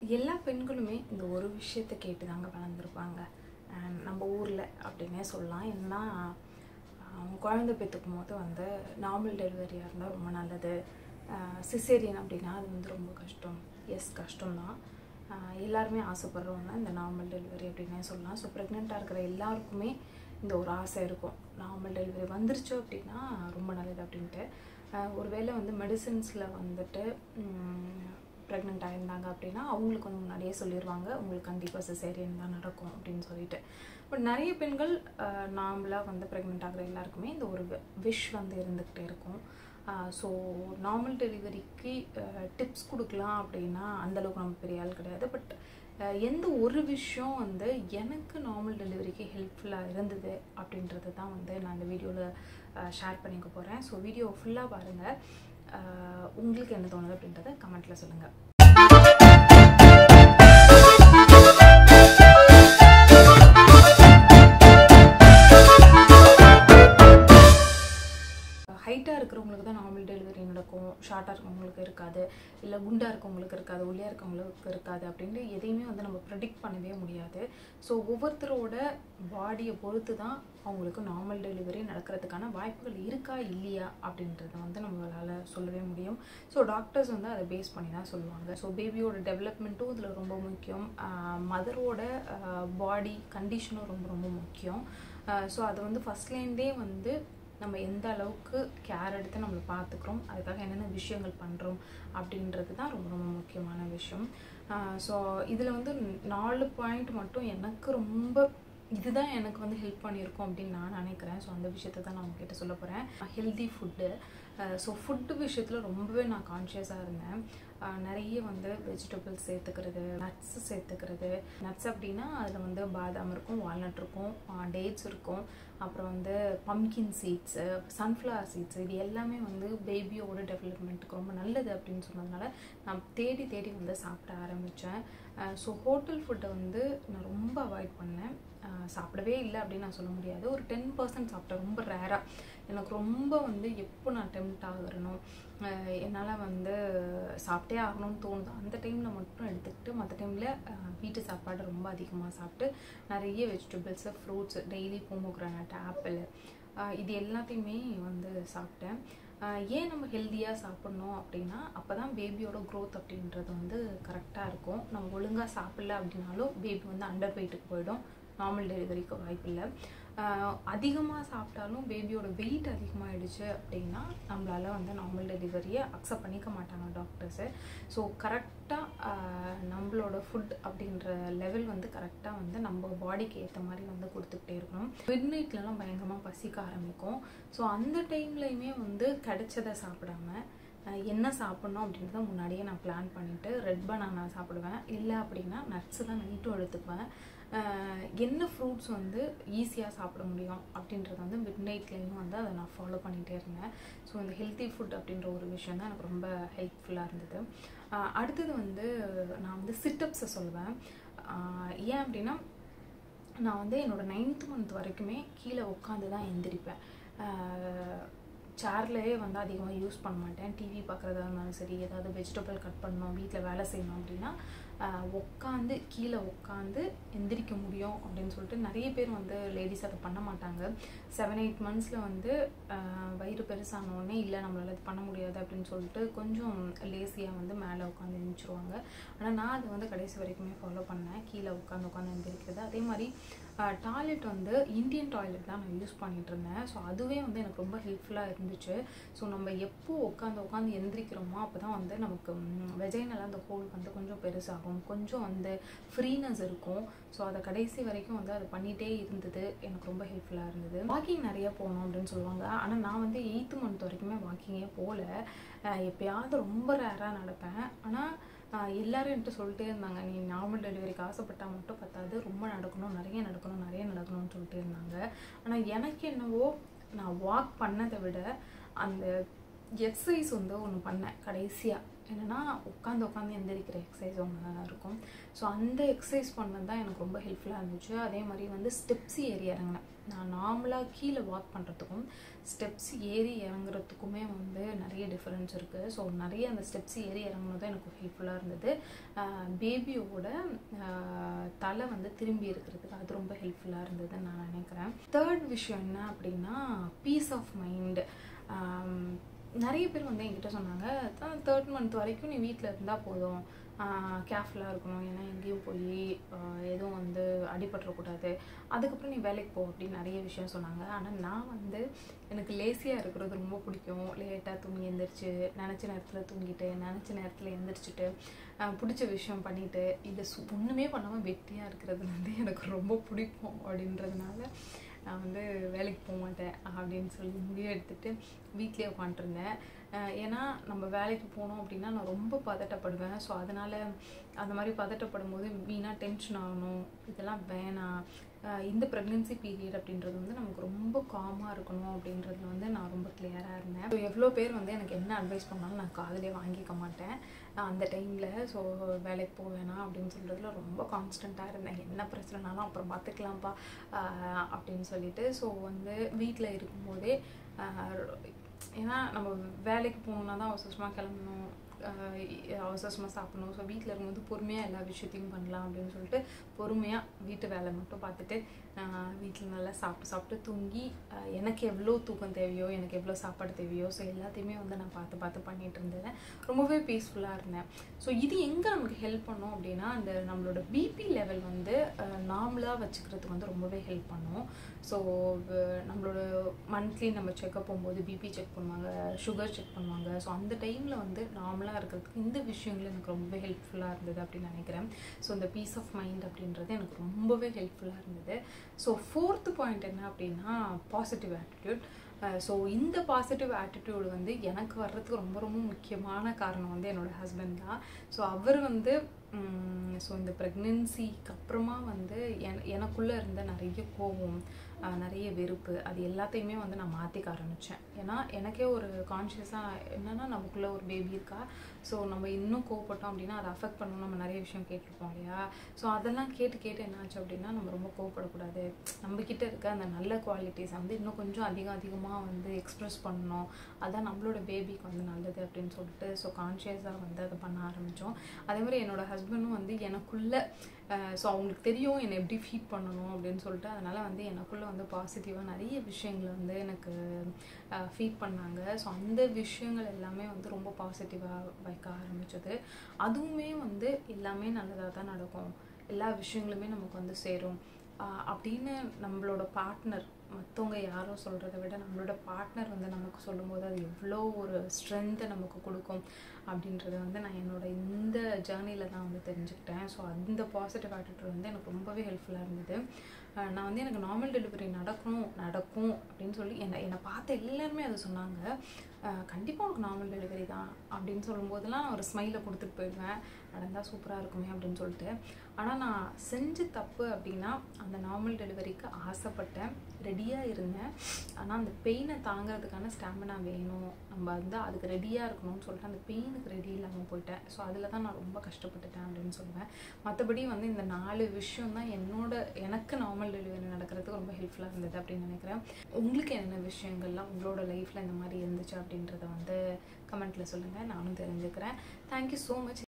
எல்லா பெண்களுமே இந்த ஒரு விஷயத்தை கேட்டு தாங்க வளர்ந்துருப்பாங்க அண்ட் நம்ம ஊரில் அப்படின்னே சொல்லலாம் ஏன்னா அவங்க குழந்தை பெற்றுக்கும் போது வந்து நார்மல் டெலிவரியாக இருந்தால் ரொம்ப நல்லது சிசேரியன் அப்படின்னா அது வந்து ரொம்ப கஷ்டம் எஸ் கஷ்டம்தான் ஆஹ் எல்லாருமே ஆசைப்படுறவங்க இந்த நார்மல் டெலிவரி அப்படின்னே சொல்லலாம் ஸோ ப்ரெக்னெண்ட்டாக இருக்கிற எல்லாருக்குமே இந்த ஒரு ஆசை இருக்கும் நார்மல் டெலிவரி வந்துருச்சு அப்படின்னா ரொம்ப நல்லது அப்படின்ட்டு ஆஹ் ஒருவேளை வந்து மெடிசின்ஸில் வந்துட்டு ப்ரெக்னென்ட் ஆயிருந்தாங்க அப்படின்னா அவங்களுக்கு வந்து முன்னாடியே சொல்லிடுவாங்க உங்களுக்கு கண்டிப்பாக சிசேரியன் தான் நடக்கும் அப்படின்னு சொல்லிட்டு பட் நிறைய பெண்கள் நார்மலாக வந்து ப்ரெக்னென்ட் ஆகிற எல்லாருக்குமே இந்த ஒரு விஷ் வந்து இருந்துக்கிட்டே இருக்கும் ஸோ நார்மல் டெலிவரிக்கு டிப்ஸ் கொடுக்கலாம் அப்படின்னா அந்தளவுக்கு நம்ம பெரிய ஆள் கிடையாது பட் எந்த ஒரு விஷயம் வந்து எனக்கு நார்மல் டெலிவரிக்கு ஹெல்ப்ஃபுல்லாக இருந்தது அப்படின்றது தான் வந்து நான் இந்த வீடியோவில் ஷேர் பண்ணிக்க போகிறேன் ஸோ வீடியோ ஃபுல்லாக பாருங்கள் உங்களுக்கு என்ன தோணுது அப்படின்றத கமெண்ட்டில் சொல்லுங்கள் ஹைட்டாக இருக்கிறவங்களுக்கு தான் நார்மல் டெலிவரி நடக்கும் ஷார்ட்டாக இருக்கவங்களுக்கு இருக்காது இல்லை குண்டாக இருக்கவங்களுக்கு இருக்காது ஒல்லியாக இருக்கவங்களுக்கு இருக்காது அப்படின்ட்டு எதையுமே வந்து நம்ம ப்ரெடிக்ட் பண்ணவே முடியாது ஸோ ஒவ்வொருத்தரோட பாடியை பொறுத்து தான் அவங்களுக்கு நார்மல் டெலிவரி நடக்கிறதுக்கான வாய்ப்புகள் இருக்கா இல்லையா அப்படின்றத வந்து நம்மளால் சொல்லவே முடியும் ஸோ டாக்டர்ஸ் வந்து அதை பேஸ் பண்ணி தான் சொல்லுவாங்க ஸோ பேபியோட டெவலப்மெண்ட்டும் இதில் ரொம்ப முக்கியம் மதரோட பாடி கண்டிஷனும் ரொம்ப ரொம்ப முக்கியம் ஸோ அது வந்து ஃபஸ்ட்லேருந்தே வந்து நம்ம எந்த அளவுக்கு கேர் எடுத்து நம்மளை பார்த்துக்குறோம் அதுக்காக என்னென்ன விஷயங்கள் பண்ணுறோம் அப்படின்றது தான் ரொம்ப ரொம்ப முக்கியமான விஷயம் ஸோ இதில் வந்து நாலு பாயிண்ட் மட்டும் எனக்கு ரொம்ப இதுதான் எனக்கு வந்து ஹெல்ப் பண்ணியிருக்கோம் அப்படின்னு நான் நினைக்கிறேன் ஸோ அந்த விஷயத்தை தான் நான் உங்ககிட்ட சொல்ல போகிறேன் ஹெல்தி ஃபுட்டு ஸோ ஃபுட்டு விஷயத்தில் ரொம்பவே நான் கான்ஷியஸாக இருந்தேன் நிறைய வந்து வெஜிடபிள்ஸ் சேர்த்துக்கிறது நட்ஸ் சேர்த்துக்கிறது நட்ஸ் அப்படின்னா அதில் வந்து பாதாம் இருக்கும் வால்நட் இருக்கும் டேட்ஸ் இருக்கும் அப்புறம் வந்து பம்கின் சீட்ஸு சன்ஃப்ளவர் சீட்ஸ் இது எல்லாமே வந்து பேபியோட டெவலப்மெண்ட்டுக்கு ரொம்ப நல்லது அப்படின்னு சொன்னதுனால நான் தேடி தேடி வந்து சாப்பிட ஆரம்பித்தேன் ஸோ ஹோட்டல் ஃபுட்டை வந்து நான் ரொம்ப அவாய்ட் பண்ணேன் சாப்பிடவே இல்லை அப்படின்னு நான் சொல்ல முடியாது ஒரு டென் பர்சன்ட் சாப்பிட்டேன் ரொம்ப ரேராக எனக்கு ரொம்ப வந்து எப்போ நான் டெம்ட் ஆகிறனோ என்னால் வந்து சாப்பிட்டே ஆகணும்னு தோணுது அந்த டைமில் மட்டும் எடுத்துக்கிட்டு மற்ற டைமில் வீட்டு சாப்பாடு ரொம்ப அதிகமாக சாப்பிட்டு நிறைய vegetables fruits daily pomegranate apple இது எல்லாத்தையுமே வந்து சாப்பிட்டேன் ஏன் நம்ம ஹெல்த்தியாக சாப்பிட்ணும் அப்படின்னா அப்போ தான் பேபியோட க்ரோத் அப்படின்றது வந்து கரெக்டாக இருக்கும் நம்ம ஒழுங்காக சாப்பிடல அப்படின்னாலும் பேபி வந்து அண்டர் வெயிட்டுக்கு போயிடும் நார்மல் டெலிவரிக்கு வாய்ப்பு இல்லை அதிகமாக சாப்பிட்டாலும் பேபியோட வெயிட் அதிகமாகிடுச்சு அப்படின்னா நம்மளால் வந்து நார்மல் டெலிவரியை அக்செப்ட் பண்ணிக்க மாட்டாங்க டாக்டர்ஸு ஸோ கரெக்டாக நம்மளோட ஃபுட் அப்படின்ற லெவல் வந்து கரெக்டாக வந்து நம்ம பாடிக்கு ஏற்ற மாதிரி வந்து கொடுத்துக்கிட்டே இருக்கணும் மிட் நைட்லலாம் பயங்கரமாக பசிக்க ஆரம்பிக்கும் ஸோ அந்த டைம்லையுமே வந்து கிடைச்சதை சாப்பிடாம என்ன சாப்பிட்ணும் அப்படின்றத முன்னாடியே நான் பிளான் பண்ணிவிட்டு ரெட் பனானா சாப்பிடுவேன் இல்லை அப்படின்னா நட்ஸு தான் நைட்டும் எடுத்துக்குவேன் என்ன ஃப்ரூட்ஸ் வந்து ஈஸியாக சாப்பிட முடியும் அப்படின்றத வந்து மிட் நைட்லேயும் வந்து அதை நான் ஃபாலோ பண்ணிகிட்டே இருந்தேன் ஸோ இந்த ஹெல்த்தி ஃபுட் அப்படின்ற ஒரு விஷயம் தான் எனக்கு ரொம்ப ஹெல்ப்ஃபுல்லாக இருந்தது அடுத்தது வந்து நான் வந்து சிட்டப்ஸை சொல்லுவேன் ஏன் அப்படின்னா நான் வந்து என்னோடய நைன்த் மந்த் வரைக்குமே கீழே உட்காந்து தான் எந்திரிப்பேன் சேர்லேயே வந்து அதிகமாக யூஸ் பண்ண மாட்டேன் டிவி பார்க்குறதா இருந்தாலும் சரி ஏதாவது வெஜிடபிள் கட் பண்ணணும் வீட்டில் வேலை செய்யணும் அப்படின்னா உட்காந்து கீழே உட்காந்து எந்திரிக்க முடியும் அப்படின்னு சொல்லிட்டு நிறைய பேர் வந்து லேடிஸ் அதை பண்ண மாட்டாங்க செவன் எயிட் மந்த்ஸில் வந்து வயிறு பெருசானோடனே இல்லை நம்மளால் இது பண்ண முடியாது அப்படின்னு சொல்லிட்டு கொஞ்சம் லேசியாக வந்து மேலே உட்காந்து எழுந்திரிச்சிருவாங்க ஆனால் நான் அது வந்து கடைசி வரைக்குமே ஃபாலோ பண்ணேன் கீழே உட்காந்து உட்காந்து எழுந்திரிக்கிறது அதே மாதிரி டாய்லெட் வந்து இந்தியன் டாய்லெட் தான் நான் யூஸ் பண்ணிகிட்டு இருந்தேன் ஸோ அதுவே வந்து எனக்கு ரொம்ப ஹெல்ப்ஃபுல்லாக இருந்துச்சு ஸோ நம்ம எப்போ உட்காந்து உட்காந்து எந்திரிக்கிறோமோ அப்போ தான் வந்து நமக்கு வெஜைனெல்லாம் அந்த ஹோல் வந்து கொஞ்சம் பெருசாகும் கொஞ்சம் வந்து ஃப்ரீனஸ் இருக்கும் ஸோ அதை கடைசி வரைக்கும் வந்து அது பண்ணிகிட்டே இருந்தது எனக்கு ரொம்ப ஹெல்ப்ஃபுல்லாக இருந்தது வாக்கிங் நிறைய போகணும் அப்படின்னு சொல்லுவாங்க ஆனால் நான் வந்து எயித்து மந்த் வரைக்குமே வாக்கிங்கே போகல எப்பயாவது ரொம்ப ரேராக நடப்பேன் ஆனால் எல்லாரும் என்கிட்ட சொல்லிட்டே இருந்தாங்க நீ நார்மல் டெலிவரிக்கு ஆசைப்பட்டால் மட்டும் பத்தாது ரொம்ப நடக்கணும் நிறைய நடக்கணும் நிறைய நடக்கணும்னு சொல்லிட்டே இருந்தாங்க ஆனால் எனக்கு என்னவோ நான் வாக் பண்ணதை விட அந்த எக்ஸசைஸ் வந்து ஒன்று பண்ணேன் கடைசியாக என்னென்னா உட்காந்து உட்காந்து எந்திரிக்கிற எக்ஸசைஸ் ஒன்று இருக்கும் ஸோ அந்த எக்ஸசைஸ் பண்ணது தான் எனக்கு ரொம்ப ஹெல்ப்ஃபுல்லாக இருந்துச்சு அதே மாதிரி வந்து ஸ்டெப்ஸ் ஏறி இறங்கினேன் நான் நார்மலாக கீழே வாக் பண்ணுறதுக்கும் ஸ்டெப்ஸ் ஏறி இறங்குறதுக்குமே வந்து நிறைய டிஃப்ரென்ஸ் இருக்குது ஸோ நிறைய அந்த ஸ்டெப்ஸ் ஏறி இறங்குனது எனக்கு ஹெல்ப்ஃபுல்லாக இருந்தது பேபியோட தலை வந்து திரும்பி இருக்கிறதுக்கு அது ரொம்ப ஹெல்ப்ஃபுல்லாக இருந்ததுன்னு நான் நினைக்கிறேன் தேர்ட் விஷயம் என்ன அப்படின்னா பீஸ் ஆஃப் மைண்டு நிறைய பேர் வந்து என்கிட்ட சொன்னாங்க தேர்ட் மந்த் வரைக்கும் நீ வீட்டில் இருந்தால் போதும் கேர்ஃபுல்லாக இருக்கணும் ஏன்னா எங்கேயும் போய் எதுவும் வந்து அடிபட்டுறக்கூடாது அதுக்கப்புறம் நீ வேலைக்கு போ அப்படின்னு நிறைய விஷயம் சொன்னாங்க ஆனால் நான் வந்து எனக்கு லேசியாக இருக்கிறது ரொம்ப பிடிக்கும் லேட்டாக தூங்கி எழுந்திரிச்சு நினச்ச நேரத்தில் தூங்கிட்டு நினச்ச நேரத்தில் எழுந்திரிச்சிட்டு பிடிச்ச விஷயம் பண்ணிவிட்டு இதை சு ஒன்றுமே பண்ணாமல் வெட்டியாக இருக்கிறது வந்து எனக்கு ரொம்ப பிடிக்கும் அப்படின்றதுனால நான் வந்து வேலைக்கு போக மாட்டேன் அப்படின்னு சொல்லி முடிவு எடுத்துகிட்டு வீட்லேயே உட்காண்ட்ருந்தேன் ஏன்னா நம்ம வேலைக்கு போனோம் அப்படின்னா நான் ரொம்ப பதட்டப்படுவேன் ஸோ அதனால் அந்த மாதிரி பதட்டப்படும் போது வீணாக டென்ஷன் ஆகணும் இதெல்லாம் வேணாம் இந்த ப்ரெக்னென்சி பீரியட் அப்படின்றது வந்து நமக்கு ரொம்ப காமாக இருக்கணும் அப்படின்றதுல வந்து நான் ரொம்ப கிளியராக இருந்தேன் ஸோ எவ்வளோ பேர் வந்து எனக்கு என்ன அட்வைஸ் பண்ணாலும் நான் காதலே வாங்கிக்க மாட்டேன் அந்த டைமில் ஸோ வேலைக்கு போக வேணாம் அப்படின்னு சொல்கிறதுல ரொம்ப கான்ஸ்டண்ட்டாக இருந்தேன் என்ன பிரச்சனைனாலும் அப்புறம் பார்த்துக்கலாம்ப்பா அப்படின்னு சொல்லிட்டு ஸோ வந்து வீட்டில் இருக்கும்போதே ஏன்னா நம்ம வேலைக்கு போகணுன்னா தான் அவசரமாக கிளம்பணும் அவசரமாக சாப்பிடணும் ஸோ வீட்டில் இருக்கும்போது பொறுமையாக எல்லா விஷயத்தையும் பண்ணலாம் அப்படின்னு சொல்லிட்டு பொறுமையாக வீட்டு வேலை மட்டும் பார்த்துட்டு வீட்டில் நல்லா சாப்பிட்டு சாப்பிட்டு தூங்கி எனக்கு எவ்வளோ தூக்கம் தேவையோ எனக்கு எவ்வளோ சாப்பாடு தேவையோ ஸோ எல்லாத்தையுமே வந்து நான் பார்த்து பார்த்து பண்ணிகிட்டு இருந்தேன் ரொம்பவே பீஸ்ஃபுல்லாக இருந்தேன் ஸோ இது எங்கே நமக்கு ஹெல்ப் பண்ணும் அப்படின்னா அந்த நம்மளோட பிபி லெவல் வந்து நார்மலாக வச்சுக்கிறதுக்கு வந்து ரொம்பவே ஹெல்ப் பண்ணும் ஸோ நம்மளோட மந்த்லி நம்ம செக்கப் போகும்போது பிபி செக் பண்ணுவாங்க சுகர் செக் பண்ணுவாங்க ஸோ அந்த டைமில் வந்து நார்மலாக இருக்கிறதுக்கு இந்த விஷயங்கள் எனக்கு ரொம்பவே ஹெல்ப்ஃபுல்லாக இருந்தது அப்படின்னு நினைக்கிறேன் ஸோ இந்த பீஸ் ஆஃப் மைண்ட் அப்படின்றது எனக்கு ரொம்பவே ஹெல்ப்ஃபுல்லாக இருந்தது ஸோ ஃபோர்த்து பாயிண்ட் என்ன அப்படின்னா பாசிட்டிவ் ஆட்டிடியூட் ஸோ இந்த பாசிட்டிவ் ஆட்டிடியூட் வந்து எனக்கு வர்றதுக்கு ரொம்ப ரொம்ப முக்கியமான காரணம் வந்து என்னோடய ஹஸ்பண்ட் தான் ஸோ அவர் வந்து ஸோ இந்த ப்ரெக்னென்சிக்கு அப்புறமா வந்து என் எனக்குள்ளே இருந்த நிறைய கோபம் நிறைய வெறுப்பு அது எல்லாத்தையுமே வந்து நான் மாற்றிக்க ஆரம்பித்தேன் ஏன்னா எனக்கே ஒரு கான்ஷியஸாக என்னென்னா நமக்குள்ளே ஒரு பேபி இருக்கா ஸோ நம்ம இன்னும் கோவப்பட்டோம் அப்படின்னா அதை அஃபெக்ட் பண்ணணும் நம்ம நிறைய விஷயம் கேட்டிருப்போம் இல்லையா ஸோ அதெல்லாம் கேட்டு கேட்டு என்னாச்சு அப்படின்னா நம்ம ரொம்ப கோவப்படக்கூடாது நம்மக்கிட்ட இருக்க அந்த நல்ல குவாலிட்டிஸை வந்து இன்னும் கொஞ்சம் அதிகம் அதிகமாக வந்து எக்ஸ்ப்ரெஸ் பண்ணணும் அதான் நம்மளோட பேபிக்கு வந்து நல்லது அப்படின்னு சொல்லிட்டு ஸோ கான்ஷியஸாக வந்து அதை பண்ண ஆரம்பித்தோம் அதே மாதிரி என்னோடய ஹஸ்பண்டும் வந்து எனக்குள்ளே ஸோ அவங்களுக்கு தெரியும் என்னை எப்படி ஃபீட் பண்ணணும் அப்படின்னு சொல்லிட்டு அதனால் வந்து எனக்குள்ளே வந்து பாசிட்டிவாக நிறைய விஷயங்களை வந்து எனக்கு ஃபீட் பண்ணாங்க ஸோ அந்த விஷயங்கள் எல்லாமே வந்து ரொம்ப பாசிட்டிவாக வைக்க ஆரம்பிச்சது அதுவுமே வந்து எல்லாமே நல்லதாக தான் நடக்கும் எல்லா விஷயங்களுமே நமக்கு வந்து சேரும் அப்படின்னு நம்மளோட பார்ட்னர் மற்றவங்க யாரோ சொல்கிறத விட நம்மளோட பார்ட்னர் வந்து நமக்கு சொல்லும்போது அது எவ்வளோ ஒரு ஸ்ட்ரென்த்தை நமக்கு கொடுக்கும் அப்படின்றத வந்து நான் என்னோட இந்த ஜேர்னியில் தான் வந்து தெரிஞ்சுக்கிட்டேன் ஸோ அந்த பாசிட்டிவ் ஆட்டிடியூட் வந்து எனக்கு ரொம்பவே ஹெல்ப்ஃபுல்லாக இருந்தது நான் வந்து எனக்கு நார்மல் டெலிவரி நடக்கணும் நடக்கும் அப்படின்னு சொல்லி என்னை என்னை பார்த்த எல்லாருமே அதை சொன்னாங்க கண்டிப்பாக உனக்கு நார்மல் டெலிவரி தான் அப்படின்னு சொல்லும்போதெல்லாம் நான் ஒரு ஸ்மைலை கொடுத்துட்டு போயிடுவேன் நடந்தால் சூப்பராக இருக்குமே அப்படின்னு சொல்லிட்டு ஆனால் நான் செஞ்ச தப்பு அப்படின்னா அந்த நார்மல் டெலிவரிக்கு ஆசைப்பட்டேன் ரெடியாக இருந்தேன் ஆனால் அந்த பெயினை தாங்கிறதுக்கான ஸ்டாமினா வேணும் நம்ம வந்து அதுக்கு ரெடியாக இருக்கணும்னு சொல்லிட்டு அந்த பெயினுக்கு ரெடி இல்லாமல் போயிட்டேன் ஸோ அதில் தான் நான் ரொம்ப கஷ்டப்பட்டுட்டேன் அப்படின்னு சொல்லுவேன் மற்றபடி வந்து இந்த நாலு விஷயம் தான் என்னோட எனக்கு நார்மல் டெலிவரி நடக்கிறதுக்கு ரொம்ப ஹெல்ப்ஃபுல்லாக இருந்தது அப்படின்னு நினைக்கிறேன் உங்களுக்கு என்னென்ன விஷயங்கள்லாம் உங்களோட லைஃப்பில் இந்த மாதிரி இருந்துச்சு அப்படின்றத வந்து கமெண்ட்டில் சொல்லுங்கள் நானும் தெரிஞ்சுக்கிறேன் தேங்க்யூ ஸோ மச்